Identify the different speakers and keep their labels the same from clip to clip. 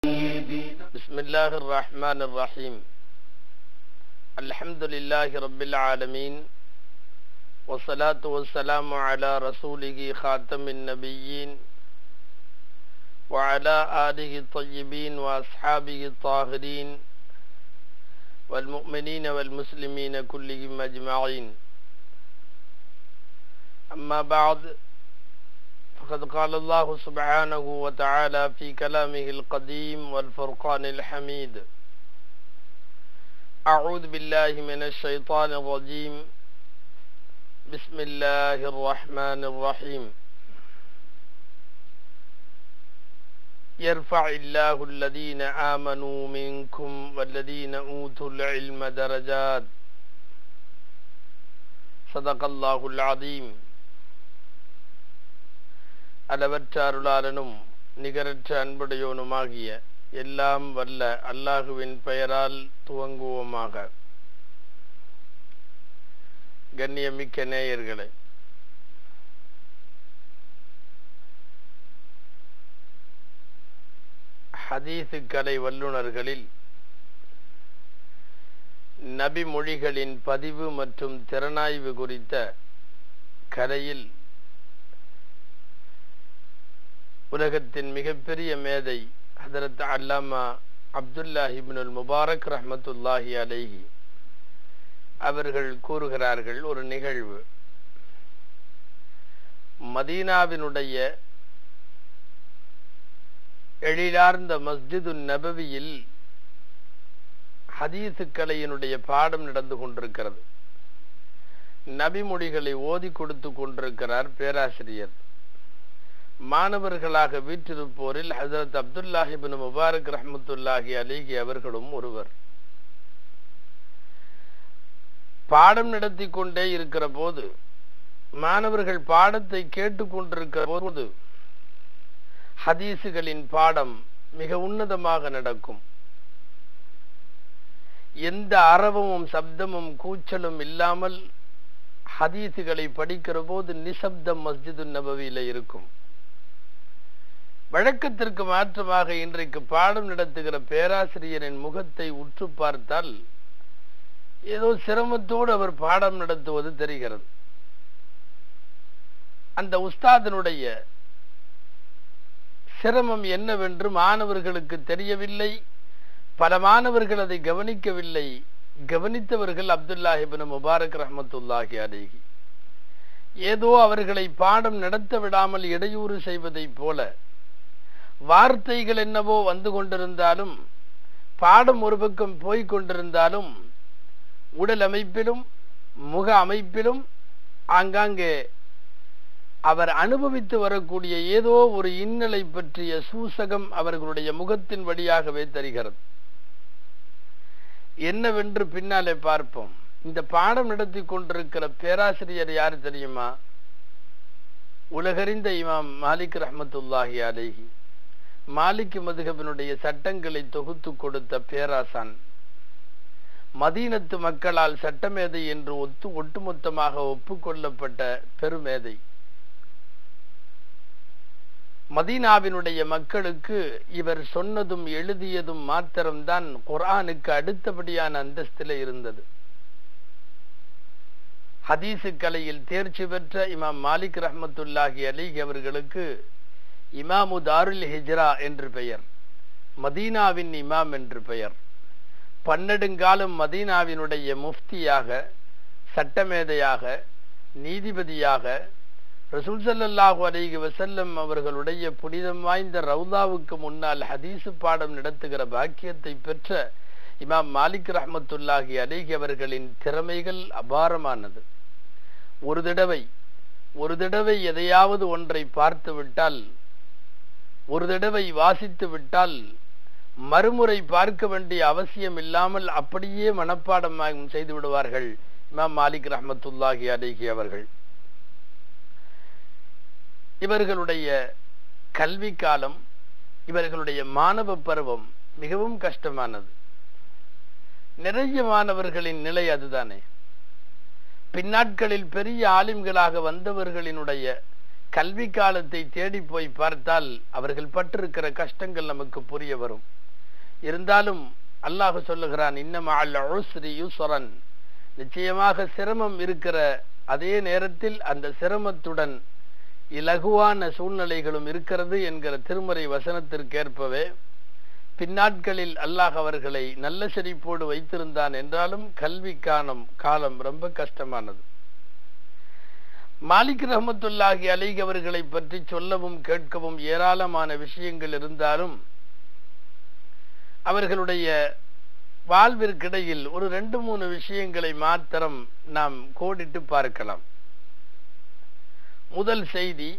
Speaker 1: بسم الله الرحمن الرحيم الحمد لله رب العالمين والصلاة والسلام على رسوله خاتم النبيين وعلى آله الطيبين وأصحابه الطاهرين والمؤمنين والمسلمين كلهم أجمعين أما بعد فقد قال الله سبحانه وتعالى في كلامه القديم والفرقان الحميد أعوذ بالله من الشيطان الرجيم بسم الله الرحمن الرحيم يرفع الله الذين آمنوا منكم والذين أوتوا العلم درجات صدق الله العظيم அளவற்ற அருளாளனும் நிகரற்ற அன்புடையோனுமாகிய எல்லாம் வல்ல அல்லாஹுவின் பெயரால் துவங்குவோமாக கண்ணியமிக்க நேயர்களே ஹதீசு கலை வல்லுநர்களில் நபி மொழிகளின் பதிவு மற்றும் திறனாய்வு குறித்த கலையில் உலகத்தின் மிகப்பெரிய மேதை ஹதரத் அல்லாமா அப்துல்லா இப்னுல் முபாரக் ரஹமத்துல்லாஹி அலைஹி அவர்கள் கூறுகிறார்கள் ஒரு நிகழ்வு மதீனாவினுடைய எழிலார்ந்த மஸ்ஜிது நபவியில் ஹதீசு கலையினுடைய பாடம் நடந்து கொண்டிருக்கிறது நபிமொழிகளை ஓதி கொடுத்து கொண்டிருக்கிறார் பேராசிரியர் மாணவர்களாக வீற்றிருப்போரில் ஹசரத் அப்துல்லாஹிபின் முபாரக் ரஹமத்துல்லாஹி அலிகி அவர்களும் ஒருவர் பாடம் நடத்தி கொண்டே இருக்கிற போது மாணவர்கள் பாடத்தை கேட்டுக்கொண்டிருக்கிற போது ஹதீசுகளின் பாடம் மிக உன்னதமாக நடக்கும் எந்த அரவமும் சப்தமும் கூச்சலும் இல்லாமல் ஹதீசுகளை படிக்கிற போது நிசப்தம் மஸ்ஜிது நபவியில இருக்கும் வழக்கத்திற்கு மாற்றமாக இன்றைக்கு பாடம் நடத்துகிற பேராசிரியரின் முகத்தை உற்று பார்த்தால் ஏதோ சிரமத்தோடு அவர் பாடம் நடத்துவது தெரிகிறது அந்த உஸ்தாதனுடைய சிரமம் என்னவென்று மாணவர்களுக்கு தெரியவில்லை பல மாணவர்கள் அதை கவனிக்கவில்லை கவனித்தவர்கள் அப்துல்லாஹிபின் முபாரக் ரஹமத்துல்லாஹி அலேஹி ஏதோ அவர்களை பாடம் நடத்த விடாமல் இடையூறு செய்வதைப் போல வார்த்தைகள் என்னவோ வந்து கொண்டிருந்தாலும் பாடம் ஒரு பக்கம் போய்க் கொண்டிருந்தாலும் உடல் அமைப்பிலும் முக அமைப்பிலும் ஆங்காங்கே அவர் அனுபவித்து வரக்கூடிய ஏதோ ஒரு இன்னலை பற்றிய சூசகம் அவர்களுடைய முகத்தின் வழியாகவே தெரிகிறது என்னவென்று பின்னாலே பார்ப்போம் இந்த பாடம் நடத்தி கொண்டிருக்கிற பேராசிரியர் யார் தெரியுமா உலகறிந்த இமாம் மாலிக் ரஹமத்துல்லாஹி அலேஹி மாலிக் மதுகபினுடைய சட்டங்களை தொகுத்து கொடுத்த பேராசான் மதீனத்து மக்களால் சட்டமேதை என்று ஒத்து ஒட்டுமொத்தமாக ஒப்புக்கொள்ளப்பட்ட பெருமேதை மதீனாவினுடைய மக்களுக்கு இவர் சொன்னதும் எழுதியதும் மாத்திரம்தான் குரானுக்கு அடுத்தபடியான அந்தஸ்தில இருந்தது ஹதீசு கலையில் தேர்ச்சி பெற்ற இமாம் மாலிக் ரஹமத்துல்லாஹி அலிக் அவர்களுக்கு இமாமு தாருல் ஹிஜ்ரா என்று பெயர் மதீனாவின் இமாம் என்று பெயர் பன்னெடுங்காலம் மதீனாவினுடைய முஃப்தியாக சட்டமேதையாக நீதிபதியாக ரசூல் சல்லாஹூ அலிகி வசல்லம் அவர்களுடைய புனிதம் வாய்ந்த ரவுதாவுக்கு முன்னால் ஹதீசு பாடம் நடத்துகிற பாக்கியத்தை பெற்ற இமாம் மாலிக் ரஹமத்துல்லாஹி அலிகி அவர்களின் திறமைகள் அபாரமானது ஒரு தடவை ஒரு தடவை எதையாவது ஒன்றை பார்த்து விட்டால் ஒரு தடவை வாசித்து விட்டால் மறுமுறை பார்க்க வேண்டிய அவசியம் இல்லாமல் அப்படியே மனப்பாடம் செய்து விடுவார்கள் இமாம் மாலிக் ரஹமத்துல்லாஹி அலிகி அவர்கள் இவர்களுடைய கல்வி காலம் இவர்களுடைய மாணவ பருவம் மிகவும் கஷ்டமானது நிறைய மாணவர்களின் நிலை அதுதானே பின்னாட்களில் பெரிய ஆலிம்களாக வந்தவர்களினுடைய கல்வி காலத்தை தேடி போய் பார்த்தால் அவர்கள் பட்டிருக்கிற கஷ்டங்கள் நமக்கு புரிய வரும் இருந்தாலும் அல்லாஹ் சொல்லுகிறான் இன்னமா யுஸ்ரன் நிச்சயமாக சிரமம் இருக்கிற அதே நேரத்தில் அந்த சிரமத்துடன் இலகுவான சூழ்நிலைகளும் இருக்கிறது என்கிற திருமறை வசனத்திற்கேற்பவே பின்னாட்களில் அல்லாஹ் அவர்களை நல்ல செழிப்போடு வைத்திருந்தான் என்றாலும் கல்வி காலம் காலம் ரொம்ப கஷ்டமானது மாலிக் ரஹமத்துல்லாஹி அலிக் அவர்களை பற்றி சொல்லவும் கேட்கவும் ஏராளமான விஷயங்கள் இருந்தாலும் அவர்களுடைய வாழ்விற்கிடையில் ஒரு ரெண்டு மூணு விஷயங்களை மாத்திரம் நாம் கோடிட்டு பார்க்கலாம் முதல் செய்தி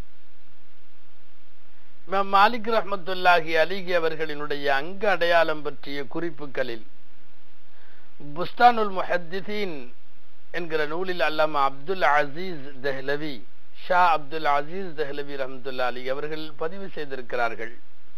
Speaker 1: மாலிக் ரஹமத்துல்லாஹி அலிகி அவர்களினுடைய அங்க அடையாளம் பற்றிய குறிப்புகளில் புஸ்தானுல் முஹத்திசீன் என்கிற நூலில் அல்லாமா அப்துல் அசீஸ் தெஹ்லவி ஷா அப்துல் அசீஸ் தெஹ்லவி ரஹமத்துல்லா அலி அவர்கள் பதிவு செய்திருக்கிறார்கள்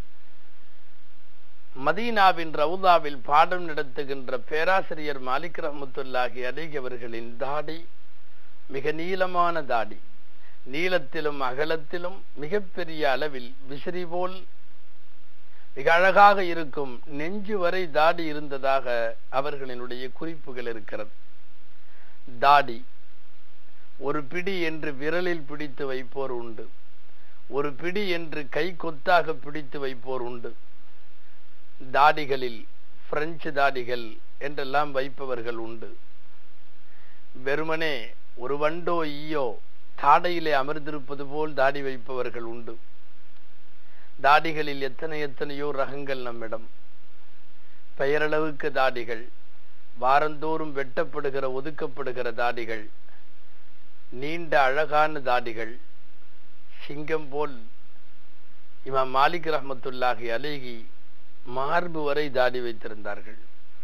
Speaker 1: மதீனாவின் ரவுதாவில் பாடம் நடத்துகின்ற பேராசிரியர் மாலிக் ரஹமத்துல்லாஹி அலிக் அவர்களின் தாடி மிக நீளமான தாடி நீளத்திலும் அகலத்திலும் மிகப்பெரிய அளவில் விசிறி போல் மிக அழகாக இருக்கும் நெஞ்சு வரை தாடி இருந்ததாக அவர்களினுடைய குறிப்புகள் இருக்கிறது தாடி ஒரு பிடி என்று விரலில் பிடித்து வைப்போர் உண்டு ஒரு பிடி என்று கை கொத்தாக பிடித்து வைப்போர் உண்டு தாடிகளில் பிரெஞ்சு தாடிகள் என்றெல்லாம் வைப்பவர்கள் உண்டு வெறுமனே ஒரு வண்டோ ஈயோ தாடையிலே அமர்ந்திருப்பது போல் தாடி வைப்பவர்கள் உண்டு தாடிகளில் எத்தனை எத்தனையோ ரகங்கள் நம்மிடம் பெயரளவுக்கு தாடிகள் வாரந்தோறும் வெட்டப்படுகிற ஒதுக்கப்படுகிற தாடிகள் நீண்ட அழகான தாடிகள் சிங்கம் போல் இமாம் மாலிக் ரஹமத்துல்லாஹி அலிகி மார்பு வரை தாடி வைத்திருந்தார்கள்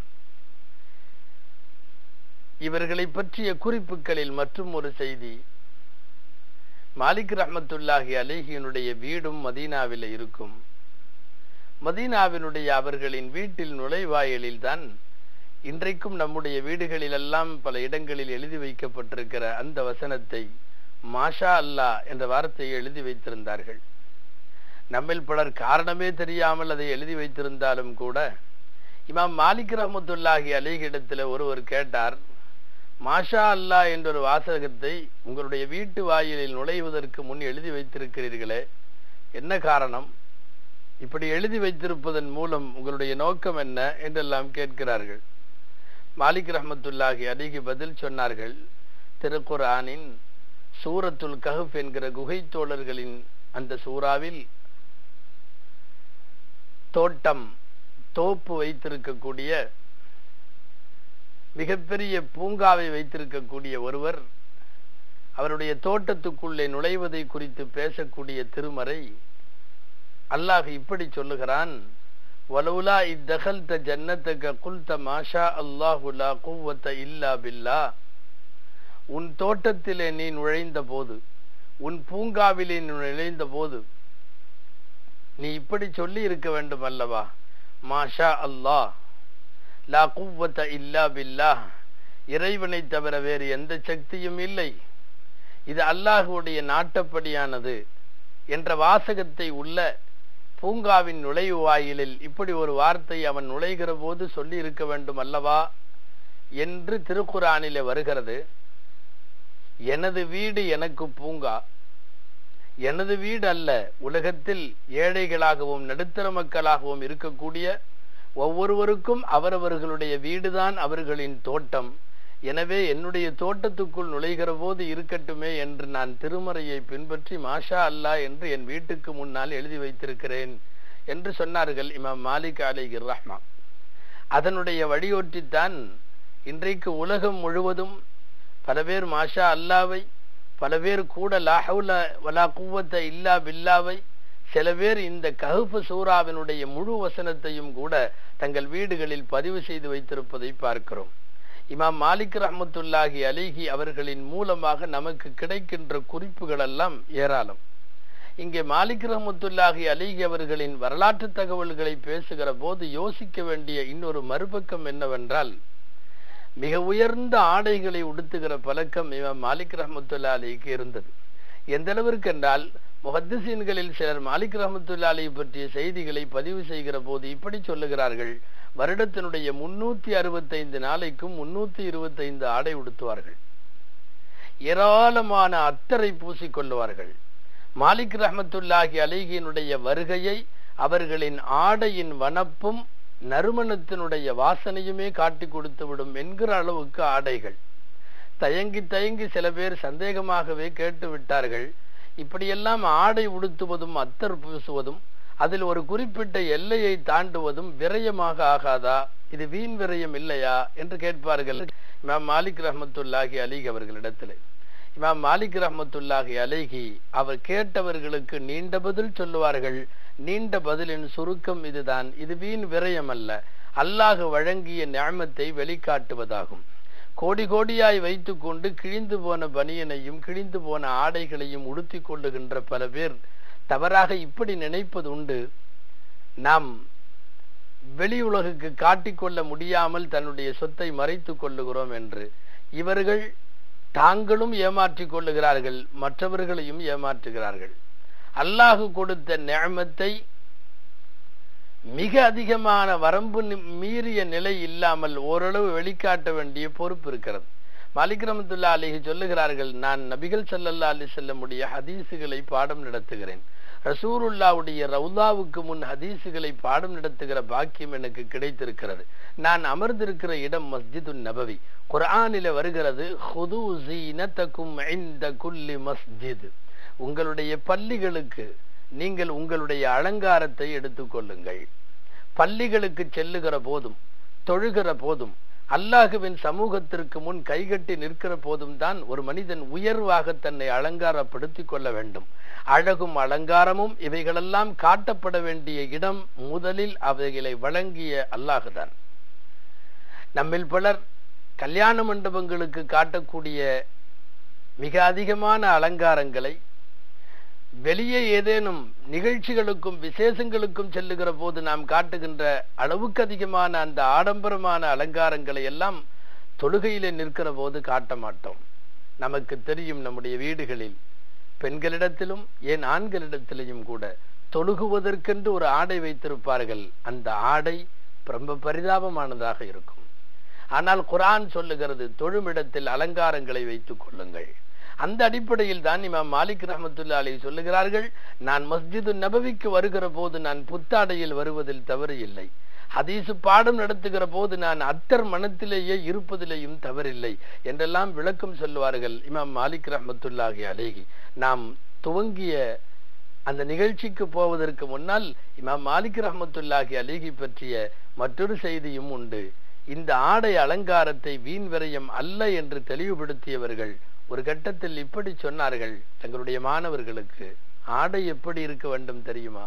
Speaker 1: இவர்களை பற்றிய குறிப்புகளில் மற்றும் ஒரு செய்தி மாலிக் ரஹமத்துல்லாஹி அலிகியினுடைய வீடும் மதீனாவில் இருக்கும் மதீனாவினுடைய அவர்களின் வீட்டில் நுழைவாயிலில் தான் இன்றைக்கும் நம்முடைய வீடுகளிலெல்லாம் பல இடங்களில் எழுதி வைக்கப்பட்டிருக்கிற அந்த வசனத்தை மாஷா அல்லா என்ற வார்த்தையை எழுதி வைத்திருந்தார்கள் நம்மில் பலர் காரணமே தெரியாமல் அதை எழுதி வைத்திருந்தாலும் கூட இமாம் மாலிக் ரஹமத்துல்லாஹி அலிகிடத்தில் ஒருவர் கேட்டார் மாஷா அல்லா என்ற ஒரு வாசகத்தை உங்களுடைய வீட்டு வாயிலில் நுழைவதற்கு முன் எழுதி வைத்திருக்கிறீர்களே என்ன காரணம் இப்படி எழுதி வைத்திருப்பதன் மூலம் உங்களுடைய நோக்கம் என்ன என்றெல்லாம் கேட்கிறார்கள் மாலிக் ரஹமத்துல்லாஹி அலிகி பதில் சொன்னார்கள் திருக்குரானின் சூரத்துல் கஹப் என்கிற குகை தோழர்களின் அந்த சூறாவில் தோட்டம் தோப்பு வைத்திருக்கக்கூடிய மிகப்பெரிய பூங்காவை வைத்திருக்கக்கூடிய ஒருவர் அவருடைய தோட்டத்துக்குள்ளே நுழைவதை குறித்து பேசக்கூடிய திருமறை அல்லாஹ் இப்படி சொல்லுகிறான் வலவுலா இத்தகல்த ஜன்னத்தக குல்த மாஷா அல்லாஹு லா குவத்த இல்லா பில்லா உன் தோட்டத்திலே நீ நுழைந்த போது உன் பூங்காவிலே நுழைந்த போது நீ இப்படி சொல்லி இருக்க வேண்டும் அல்லவா மாஷா அல்லாஹ் லா குவத்த இல்லா பில்லா இறைவனை தவிர வேறு எந்த சக்தியும் இல்லை இது அல்லாஹுடைய நாட்டப்படியானது என்ற வாசகத்தை உள்ள பூங்காவின் நுழைவு வாயிலில் இப்படி ஒரு வார்த்தை அவன் நுழைகிற போது சொல்லி இருக்க வேண்டும் அல்லவா என்று திருக்குறானிலே வருகிறது எனது வீடு எனக்கு பூங்கா எனது வீடு அல்ல உலகத்தில் ஏழைகளாகவும் நடுத்தர மக்களாகவும் இருக்கக்கூடிய ஒவ்வொருவருக்கும் அவரவர்களுடைய வீடுதான் அவர்களின் தோட்டம் எனவே என்னுடைய தோட்டத்துக்குள் நுழைகிற போது இருக்கட்டுமே என்று நான் திருமறையை பின்பற்றி மாஷா அல்லா என்று என் வீட்டுக்கு முன்னால் எழுதி வைத்திருக்கிறேன் என்று சொன்னார்கள் இமாம் மாலிக் அலிகிர் ரஹ்மா அதனுடைய வழியொற்றித்தான் இன்றைக்கு உலகம் முழுவதும் பல பேர் மாஷா அல்லாவை பல பேர் கூட லாஹவுல வலா குவத்த இல்லா பில்லாவை சில பேர் இந்த கஹுப்பு சூறாவினுடைய முழு வசனத்தையும் கூட தங்கள் வீடுகளில் பதிவு செய்து வைத்திருப்பதை பார்க்கிறோம் இமாம் மாலிக் ரஹமத்துல்லாஹி அலிஹி அவர்களின் மூலமாக நமக்கு கிடைக்கின்ற குறிப்புகள் எல்லாம் ஏராளம் இங்கே மாலிக் ரஹமத்துல்லாஹி அலிஹி அவர்களின் வரலாற்று தகவல்களை பேசுகிற போது யோசிக்க வேண்டிய இன்னொரு மறுபக்கம் என்னவென்றால் மிக உயர்ந்த ஆடைகளை உடுத்துகிற பழக்கம் இமாம் மாலிக் ரஹமத்துல்லா அலிக்கு இருந்தது எந்த அளவிற்கு என்றால் முஹத்திசீன்களில் சிலர் மாலிக் ரஹமத்துல்லாலை பற்றிய செய்திகளை பதிவு செய்கிற போது இப்படி சொல்லுகிறார்கள் வருடத்தினுடைய முன்னூத்தி அறுபத்தைந்து நாளைக்கும் முன்னூத்தி இருபத்தைந்து ஆடை உடுத்துவார்கள் ஏராளமான அத்தரை பூசிக்கொள்ளுவார்கள் மாலிக் ரஹமத்துல்லாஹி அலிகியினுடைய வருகையை அவர்களின் ஆடையின் வனப்பும் நறுமணத்தினுடைய வாசனையுமே காட்டி கொடுத்து விடும் என்கிற அளவுக்கு ஆடைகள் தயங்கி தயங்கி சில பேர் சந்தேகமாகவே கேட்டு விட்டார்கள் இப்படியெல்லாம் ஆடை உடுத்துவதும் அத்தர் பூசுவதும் அதில் ஒரு குறிப்பிட்ட எல்லையை தாண்டுவதும் விரயமாக ஆகாதா இது வீண் விரயம் இல்லையா என்று கேட்பார்கள் இமாம் மாலிக் ரஹமத்துல்லாஹி அலிக் அவர்களிடத்தில் இமாம் மாலிக் ரஹமத்துல்லாஹி அலிகி அவர் கேட்டவர்களுக்கு நீண்ட பதில் சொல்லுவார்கள் நீண்ட பதிலின் சுருக்கம் இதுதான் இது வீண் விரயம் அல்ல அல்லாஹ் வழங்கிய ஞாமத்தை வெளிக்காட்டுவதாகும் கோடி கோடியாய் வைத்துக்கொண்டு கிழிந்து போன பனியனையும் கிழிந்து போன ஆடைகளையும் உடுத்தி கொள்ளுகின்ற பல பேர் தவறாக இப்படி நினைப்பது உண்டு நாம் வெளி உலகுக்கு காட்டிக்கொள்ள முடியாமல் தன்னுடைய சொத்தை மறைத்துக் கொள்ளுகிறோம் என்று இவர்கள் தாங்களும் ஏமாற்றிக் கொள்ளுகிறார்கள் மற்றவர்களையும் ஏமாற்றுகிறார்கள் அல்லாஹு கொடுத்த நியமத்தை மிக அதிகமான வரம்பு மீறிய நிலை இல்லாமல் ஓரளவு வெளிக்காட்ட வேண்டிய பொறுப்பு இருக்கிறது மாலிக் ரமத்துல்லா அலிஹி சொல்லுகிறார்கள் நான் நபிகள் சல்லல்லா அலி செல்லமுடைய ஹதீசுகளை பாடம் நடத்துகிறேன் ரசூருல்லாவுடைய ரவுதாவுக்கு முன் ஹதீசுகளை பாடம் நடத்துகிற பாக்கியம் எனக்கு கிடைத்திருக்கிறது நான் அமர்ந்திருக்கிற இடம் மஸ்ஜிது நபவி குரானில வருகிறது ஹுது ஜீனத்தக்கும் இந்த குல்லி மஸ்ஜித் உங்களுடைய பள்ளிகளுக்கு நீங்கள் உங்களுடைய அலங்காரத்தை எடுத்துக்கொள்ளுங்கள் பள்ளிகளுக்கு செல்லுகிற போதும் தொழுகிற போதும் அல்லாஹுவின் சமூகத்திற்கு முன் கைகட்டி நிற்கிற போதும் தான் ஒரு மனிதன் உயர்வாக தன்னை அலங்காரப்படுத்திக் கொள்ள வேண்டும் அழகும் அலங்காரமும் இவைகளெல்லாம் காட்டப்பட வேண்டிய இடம் முதலில் அவைகளை வழங்கிய அல்லாஹுதான் நம்மில் பலர் கல்யாண மண்டபங்களுக்கு காட்டக்கூடிய மிக அதிகமான அலங்காரங்களை வெளியே ஏதேனும் நிகழ்ச்சிகளுக்கும் விசேஷங்களுக்கும் செல்லுகிற போது நாம் காட்டுகின்ற அளவுக்கு அதிகமான அந்த ஆடம்பரமான அலங்காரங்களை எல்லாம் தொழுகையிலே நிற்கிற போது காட்ட மாட்டோம் நமக்கு தெரியும் நம்முடைய வீடுகளில் பெண்களிடத்திலும் ஏன் ஆண்களிடத்திலையும் கூட தொழுகுவதற்கென்று ஒரு ஆடை வைத்திருப்பார்கள் அந்த ஆடை ரொம்ப பரிதாபமானதாக இருக்கும் ஆனால் குரான் சொல்லுகிறது தொழுமிடத்தில் அலங்காரங்களை வைத்துக் கொள்ளுங்கள் அந்த அடிப்படையில் தான் இமாம் மாலிக் ரஹமத்துல்லா அலி சொல்லுகிறார்கள் நான் மஸ்ஜிது நபவிக்கு வருகிற போது நான் புத்தாடையில் வருவதில் தவறு இல்லை ஹதீசு பாடம் நடத்துகிற போது நான் அத்தர் மனத்திலேயே இருப்பதிலேயும் தவறில்லை என்றெல்லாம் விளக்கம் சொல்லுவார்கள் இமாம் மாலிக் ரஹமத்துல்லாஹி அலேஹி நாம் துவங்கிய அந்த நிகழ்ச்சிக்கு போவதற்கு முன்னால் இமாம் மாலிக் ரஹமத்துல்லாஹி அலேஹி பற்றிய மற்றொரு செய்தியும் உண்டு இந்த ஆடை அலங்காரத்தை வீண் விரயம் அல்ல என்று தெளிவுபடுத்தியவர்கள் ஒரு கட்டத்தில் இப்படி சொன்னார்கள் தங்களுடைய மாணவர்களுக்கு ஆடை எப்படி இருக்க வேண்டும் தெரியுமா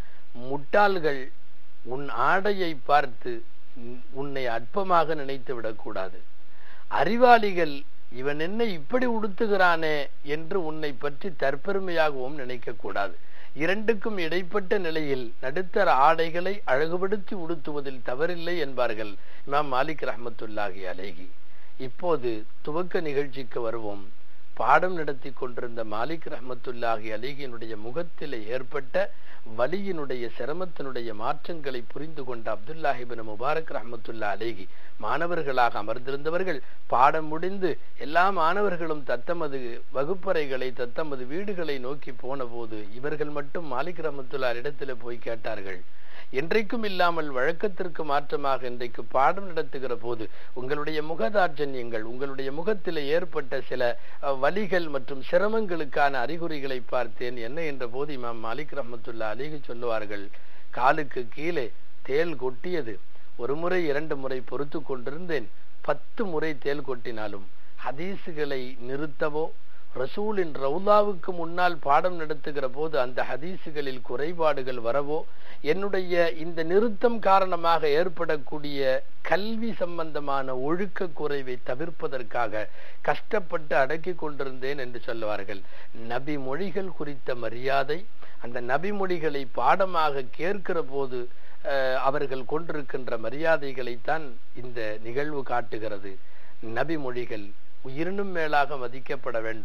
Speaker 1: முட்டாள்கள் உன் ஆடையை பார்த்து உன்னை அற்பமாக நினைத்து விடக்கூடாது அறிவாளிகள் இவன் என்ன இப்படி உடுத்துகிறானே என்று உன்னை பற்றி தற்பெருமையாகவும் நினைக்க கூடாது இரண்டுக்கும் இடைப்பட்ட நிலையில் நடுத்தர ஆடைகளை அழகுபடுத்தி உடுத்துவதில் தவறில்லை என்பார்கள் இமாம் மாலிக் ரஹமத்துல்லாஹி அலேஹி இப்போது துவக்க நிகழ்ச்சிக்கு வருவோம் பாடம் நடத்தி கொண்டிருந்த மாலிக் ரஹமத்துல்லாஹி அலிகினுடைய முகத்திலே ஏற்பட்ட வலியினுடைய சிரமத்தினுடைய மாற்றங்களை புரிந்து கொண்ட அப்துல்லாஹிபின் முபாரக் ரஹமத்துல்லா அலேகி மாணவர்களாக அமர்ந்திருந்தவர்கள் பாடம் முடிந்து எல்லா மாணவர்களும் தத்தமது வகுப்பறைகளை தத்தமது வீடுகளை நோக்கி போன போது இவர்கள் மட்டும் மாலிக் ரஹமத்துல்லா இடத்துல போய் கேட்டார்கள் என்றைக்கும் இல்லாமல் வழக்கத்திற்கு மாற்றமாக இன்றைக்கு பாடம் நடத்துகிற போது உங்களுடைய முகதாட்சண்யங்கள் உங்களுடைய முகத்தில் ஏற்பட்ட சில வலிகள் மற்றும் சிரமங்களுக்கான அறிகுறிகளை பார்த்தேன் என்ன என்ற போது இமாம் மாலிக் ரஹமத்துல்லா அலிகு சொல்லுவார்கள் காலுக்கு கீழே தேல் கொட்டியது ஒரு முறை இரண்டு முறை பொறுத்து கொண்டிருந்தேன் பத்து முறை தேல் கொட்டினாலும் ஹதீஸுகளை நிறுத்தவோ ரசூலின் ரவுலாவுக்கு முன்னால் பாடம் நடத்துகிற போது அந்த ஹதீசுகளில் குறைபாடுகள் வரவோ என்னுடைய இந்த நிறுத்தம் காரணமாக ஏற்படக்கூடிய கல்வி சம்பந்தமான ஒழுக்க குறைவை தவிர்ப்பதற்காக கஷ்டப்பட்டு அடக்கி கொண்டிருந்தேன் என்று சொல்லுவார்கள் நபி மொழிகள் குறித்த மரியாதை அந்த நபி மொழிகளை பாடமாக கேட்கிற போது அவர்கள் கொண்டிருக்கின்ற மரியாதைகளைத்தான் இந்த நிகழ்வு காட்டுகிறது நபி மொழிகள் உயிரினும் மேலாக மதிக்கப்பட வேண்டும்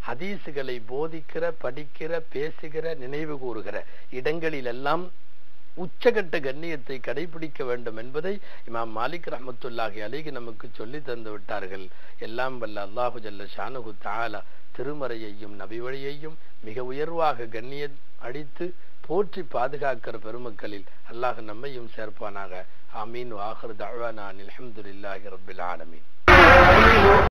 Speaker 1: ஹதீஸுகளை போதிக்கிற படிக்கிற பேசுகிற நினைவு கூறுகிற இடங்களிலெல்லாம் உச்சகட்ட கண்ணியத்தை கடைபிடிக்க வேண்டும் என்பதை இமாம் மாலிக் ரஹமத்துல்லாஹி அலிக்கு நமக்கு சொல்லி தந்து விட்டார்கள் எல்லாம் வல்ல அல்லாஹு ஜல்ல ஷானுகு தாலா திருமறையையும் நபி வழியையும் மிக உயர்வாக கண்ணிய அடித்து போற்றி பாதுகாக்கிற பெருமக்களில் அல்லாஹ் நம்மையும் சேர்ப்பானாக ஆமீன் வாஹர் தழ்வானான் அலமதுல்லாஹி ரபில் ஆலமீன்